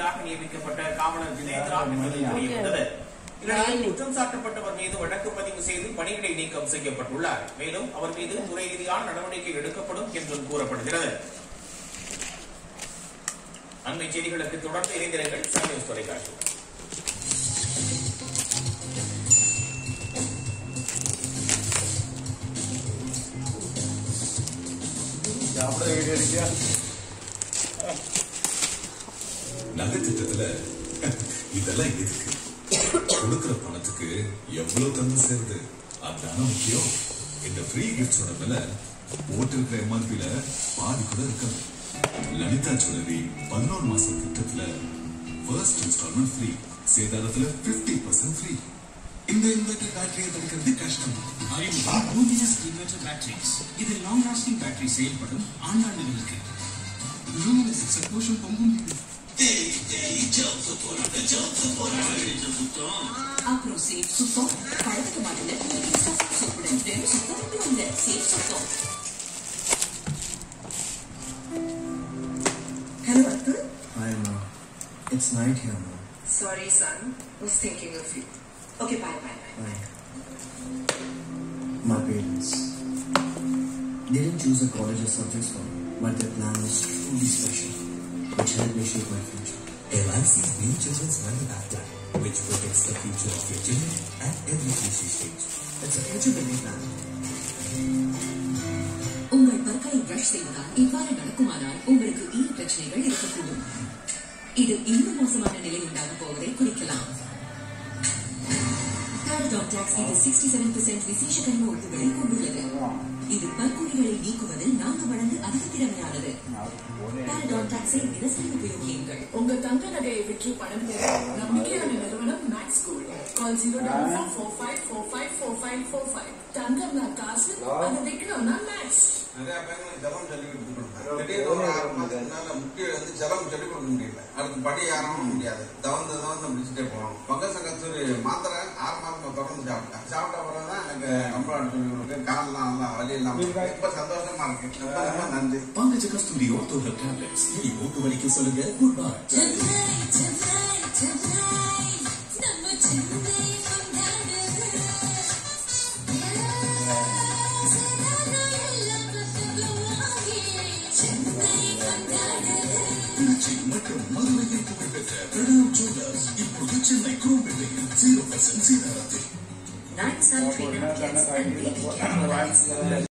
பதிலாக நியமிக்கப்பட்ட காவலர் ஜிதேந்திரா என்பது தெரியவந்தது இந்நிலையில் குற்றம் சாட்டப்பட்டவர் மீது வழக்கு பதிவு செய்து பணியிடை நீக்கம் செய்யப்பட்டுள்ளார் மேலும் அவர் மீது துறை ரீதியான நடவடிக்கை எடுக்கப்படும் என்றும் கூறப்படுகிறது அண்மை செய்திகளுக்கு தொடர்ந்து இணைந்திருங்கள் சன் நியூஸ் தொலைக்காட்சி நகை திட்டத்துல இதெல்லாம் எதுக்கு கொடுக்கிற பணத்துக்கு எவ்வளவு தந்து சேருது அதுதானே முக்கியம் இந்த ஃப்ரீ கிஃப்ட்ஸோட விலை போட்டிருக்கிற எம்ஆர்பில பாதி கூட இருக்காது லலிதா ஜுவல்லரி பதினோரு மாசம் திட்டத்துல ஃபர்ஸ்ட் இன்ஸ்டால்மெண்ட் ஃப்ரீ சேதாரத்துல 50% பர்சன்ட் ஃப்ரீ இந்த இன்வெர்டர் பேட்டரியை தடுக்கிறது கஷ்டம் அறிமுகம் லூமினஸ் இன்வெர்டர் பேட்டரிஸ் இது லாங் லாஸ்டிங் பேட்டரி செயல்படும் ஆண்டாண்டுகளுக்கு லூமினஸ் சந்தோஷம் பொங்கும் அப்புறம் சேஃப் சுத்தம் பழத்துக்கு மாட்டல சூப்புடன் வெறும் சுத்தம் மட்டும் இல்ல சேஃப் சுத்தம் Hello, Atul. Hi, Ma. It's night here, Ma. Sorry, son. Was thinking of you. Okay, bye, bye, bye. Bye. My parents. They didn't choose a college or subjects for me, but their plan was truly special, which helped me shape my future. LIC's new children's money back plan, which protects the future of your children at every crucial stage. It's a future building plan. உங்கள் பற்களை brush செய்வதால் இவ்வாறு நடக்குமானால் உங்களுக்கு ஈர பிரச்சனைகள் இருக்கக்கூடும் இது இன்னும் மோசமான நிலை உண்டாக போவதை குறிக்கலாம் பாரடாக்டாக்ஸ் இது 67% விசேஷ கனிம உறுப்புகளை கொண்டுள்ளது இது பற்குழிகளை நீக்குவதில் நான்கு மடங்கு அதிக திறமையானது பாரடாக்டாக்ஸை தினசரி உபயோகியுங்கள் உங்க தங்க நகையை விற்று பணம் பெற நம்பிக்கையான நிறுவனம் Max Gold call zero double four five four five four five four five தங்கம்னா காசு அதை விற்கணும்னா மேக்ஸ் நிறைய பேருக்கு ஜலம் சொல்லி கொடுத்துருக்காங்க திடீர்னு ஒரு ஆறு மாதத்துக்கு மேல முக்கிய வந்து ஜலம் சொல்லி கொடுக்க முடியல அதுக்கு படி ஏறவும் முடியாது தவந்து தவந்து முடிச்சுட்டே போகணும் பங்கச கஸ்தூரி மாத்திரை ஆறு மாதம் தொடர்ந்து சாப்பிட்டேன் சாப்பிட்ட பிறகு தான் எனக்கு ரொம்ப சொல்லி கொடுக்கு காலெல்லாம் நல்லா வலி இல்லாம இருக்கு. ரொம்ப சந்தோஷமா இருக்கு ரொம்ப ரொம்ப நன்றி Pankaja Kasturi ortho health tablets இனி மூட்டு வலிக்கு சொல்லுங்க குட் பை திருச்சி மற்றும் மதுரையில் புகழ்பெற்ற பிரணவ் ஜுவல்லர்ஸ் இப்போது சென்னை குரோம்பேட்டையில் ஜீரோ பர்சன்ட் சீதாரத்தில் Nine Sun Treatment Kits and Baby Care Products.